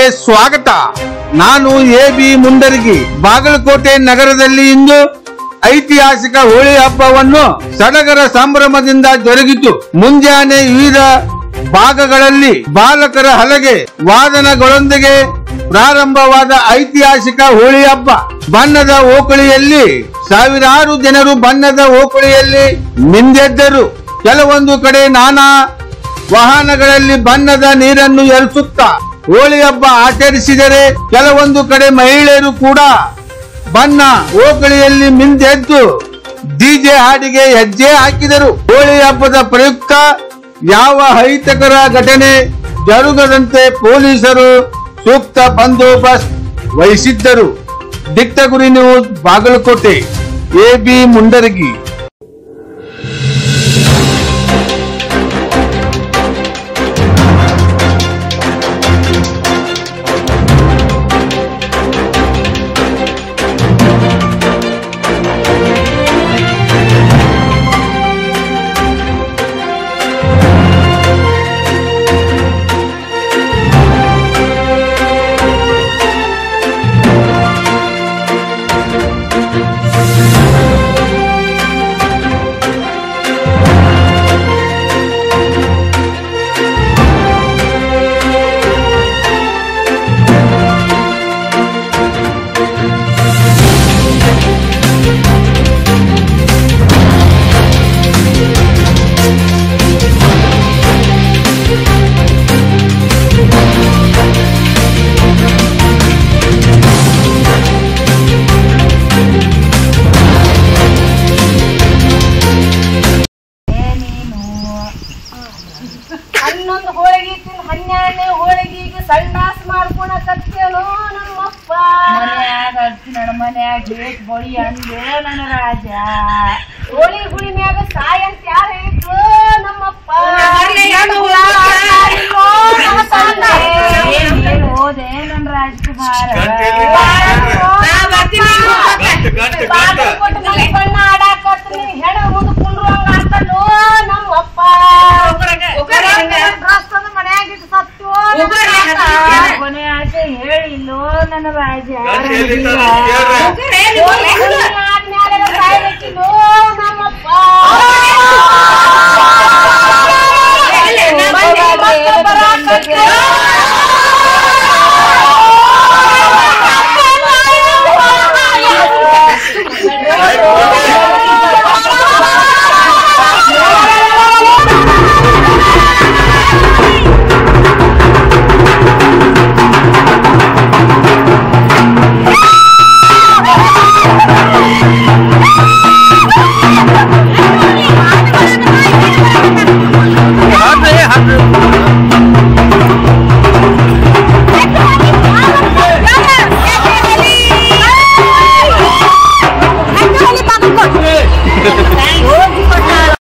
ನ್ಯೂಸ್ಗೆ ಸ್ವಾಗತ ನಾನು ಎ ಬಿ ಮುಂಡರಗಿ ಬಾಗಲಕೋಟೆ ನಗರದಲ್ಲಿ ಇಂದು ಐತಿಹಾಸಿಕ ಹೋಳಿ ಹಬ್ಬವನ್ನು ಸಡಗರ ಸಂಭ್ರಮದಿಂದ ಜರುಗಿತು ಮುಂಜಾನೆ ವಿವಿಧ ಭಾಗಗಳಲ್ಲಿ ಬಾಲಕರ ಹಲಗೆ ವಾದನಗಳೊಂದಿಗೆ ಪ್ರಾರಂಭವಾದ ಐತಿಹಾಸಿಕ ಹೋಳಿ ಹಬ್ಬ ಬಣ್ಣದ ಓಕಳಿಯಲ್ಲಿ ಸಾವಿರಾರು ಜನರು ಬಣ್ಣದ ಓಕಳಿಯಲ್ಲಿ ಮಿಂದೆದ್ದರು ಕೆಲವೊಂದು ಕಡೆ ನಾನಾ ವಾಹನಗಳಲ್ಲಿ ಬಣ್ಣದ ನೀರನ್ನು ಎರಚುತ್ತಾ ಹೋಳಿ ಹಬ್ಬ ಆಚರಿಸಿದರೆ ಕೆಲವೊಂದು ಕಡೆ ಮಹಿಳೆಯರು ಕೂಡ ಬಣ್ಣ ಓಕಳಿಯಲ್ಲಿ ಮಿಂದೆದ್ದು ಡಿಜೆ ಹಾಡಿಗೆ ಹೆಜ್ಜೆ ಹಾಕಿದರು ಹೋಳಿ ಹಬ್ಬದ ಪ್ರಯುಕ್ತ ಯಾವ ಅಹಿತಕರ ಘಟನೆ ಜರುಗದಂತೆ ಪೊಲೀಸರು ಸೂಕ್ತ ಬಂದೋಬಸ್ತ್ ವಹಿಸಿದ್ದರು Dittaguri news Bagalkote A B Mundaragi ಹನ್ನೊಂದು ಹೋಳಿಗೆ ತಿಂದು ಹನ್ನೆರಡನೇ ಹೋಳಿಗೆಗೆ ಸಂಡಾಸ್ ಮಾಡ್ಕೊಳಕತ್ತೇನೋ ನಮ್ಮಪ್ಪ ಮನ್ಯಾಗ ನನ್ನ ಮನ್ಯಾಗ ಏಟ್ ಬಳಿ ಅಂದೆ ನನ್ನ ರಾಜ ಹೋಳಿ ಗುಳಿ ಮ್ಯಾಗ ಸಾಯ ಅಂತ ಯಾರು ಹೇಳಿದ್ರು ನಮ್ಮಪ್ಪ ಬರ್ಲಿ, ಎರಡು ಹುಳ ಅಯ್ಯೋ, ನನ್ನ ತಂದೆ. ಏನ್ ಏನ್ ಹೋದೆ ನನ್ನ ರಾಜಕುಮಾರ ಬಾಗಲಕೋಟೆ ಮನೆ ಬಣ್ಣ ಆಡಾಕತ್ತ ನೀನ್ ಹೆಣ ಮುಂದ್ ಕುಂಡ್ರು ಹಂಗ ಆಡ್ತಾನೋ ನಮ್ಮಪ್ಪ ಡ್ರೆಸ್ ಮನ್ಯಾಗಿಟ್ಟು ಸತ್ತು ಕೊನೆ ಆಸೆ ಹೇಳಿಲ್ಲೋ ನನ್ನ ರಾಜ